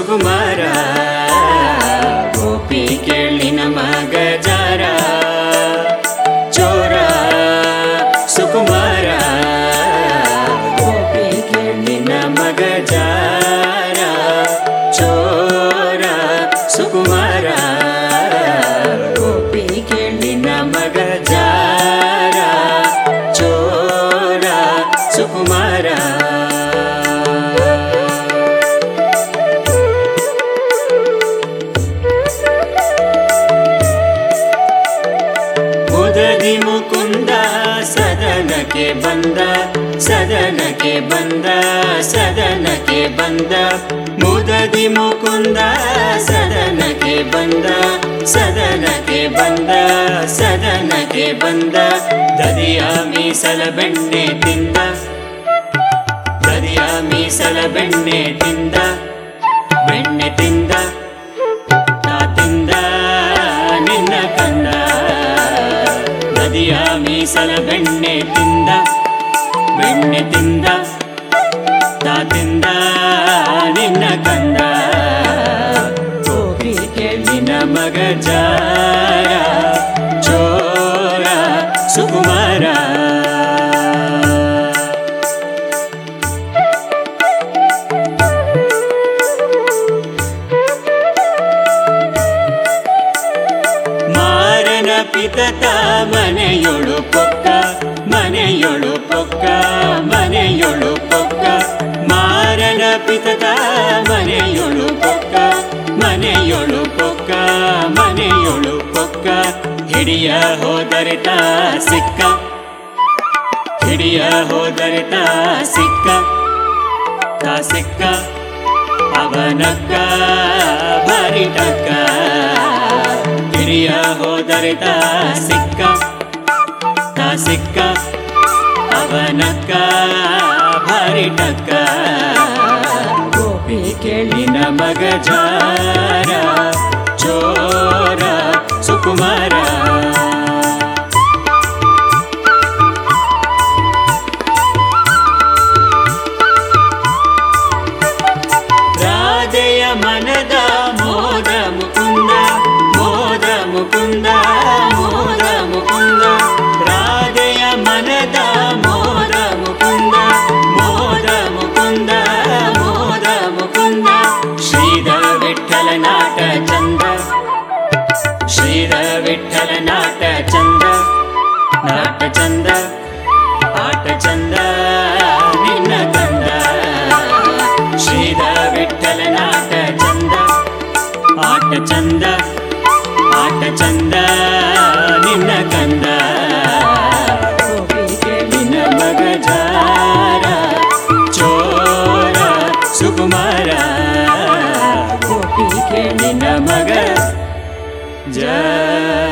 ಸುಕುಮಾರ ಗೋಪಿ ಕೇಳಿನ ಮಗ ಜಾರ ಚೋರ ಸುಕುಮಾರ ಗೋಪಿ ಕೇಳಿನ ಮಗ ಜಾರ ಚೋರ ಸುಕುಮಾರ ಗೋಪಿ ಕೇಳಿನ ಮಗ ಜಾರ ಚೋರ ಸುಕುಮಾರ ಮುದದಿ ಮುಕುಂದ ಸದನಕ್ಕೆ ಬಂದ ಸದನಕ್ಕೆ ಬಂದ ಸದನಕ್ಕೆ ಬಂದ ಮುದದಿ ಮುಕುಂದ ಸದನಕ್ಕೆ ಬಂದ ಸದನಕ್ಕೆ ಬಂದ ಸದನಕ್ಕೆ ಬಂದ ದದಿಯ ಮೀಸಲ ಬೆಣ್ಣೆ ತಿಂದ ದದಿಯ ಮೀಸಲ ಬೆಣ್ಣೆ ತಿಂದ ಬೆಣ್ಣೆ ತಿಂದ ತಾ ತಿಂದ ನಿನ್ನ ಕಂದ ನದಿಯ ಮೀಸಲ ಬೆಣ್ಣೆ ತಿಂದ ಬೆಣ್ಣೆ ತಿಂದ ತಾ ತಿಂದ ನಿನ್ನ ಕಂದ ಗೋಪಿ ಕೇಳಿನ ಮಗ ಜಾರ ಚೋರ ಸುಕುಮಾರ ಮಾರನ ಪಿತತ ಮನೆಯೊಳು ಪೊಕ್ಕ ಮನೆಯೊಳು ಪೊಕ್ಕ ಮನೆಯೊಳು ಪೊಕ್ಕ ಮಾರನ ಪಿತತ ಮನೆಯೊಳು ಪೊಕ್ಕ ಮನೆಯೊಳು ಪೊಕ್ಕ ಮನೆಯೊಳು ಪೊಕ್ಕ ಹಿಡಿಯ ಹೋದರೆ ತಾ ಸಿಕ್ಕ ಹಿಡಿಯ ಹೋದರೆ ತಾ ಸಿಕ್ಕ ತಾ ಸಿಕ್ಕ ಅವನಕ್ಕ ಭರಿಟಕ್ಕ ಹಿರಿಯ ಹೋದರೆ ತಾ ಸಿಕ್ಕ ತಾ ಸಿಕ್ಕ ಅವನಕ್ಕ ಭರಿಟಕ್ಕ ಗೋಪಿ ಕೇಳಿನ ಮಗ ಜಾರ ಚೋರ ಸುಕುಮಾರ ರಾಧೆಯ ಮನದ ಮೋದ ಮುಕುಂದ ಮೋದ ಮುಕುಂದ ಮೋದ ಮುಕುಂದ ರಾಧೆಯ ಮನದ ಮೋದ ಮುಕುಂದ ಮೋದ ಮುಕುಂದ ಮೋದ ಮುಕುಂದ ಶ್ರೀದ ವಿಠಲ ನಾಟ ಚಂದ ಶ್ರೀದ ವಿಠಲ ನಾಟ ಚಂದ ನಾಟ ಚಂದ ಆಟ ಚಂದ ನಿನ್ನ ಕಂದ ಶ್ರೀದ ವಿಠಲ ನಾಟ ಚಂದ ಆಟ ಚಂದ ಆಟ ಚಂದ ನಿನ್ನ ಕಂದ ಗೋಪಿ ಕೇಳಿನ ಮಗ ಜಾರ ಚೋರ ಸುಕುಮಾರ ಗೋಪಿ ಕೇಳಿನ ಮಗ ಜಾರ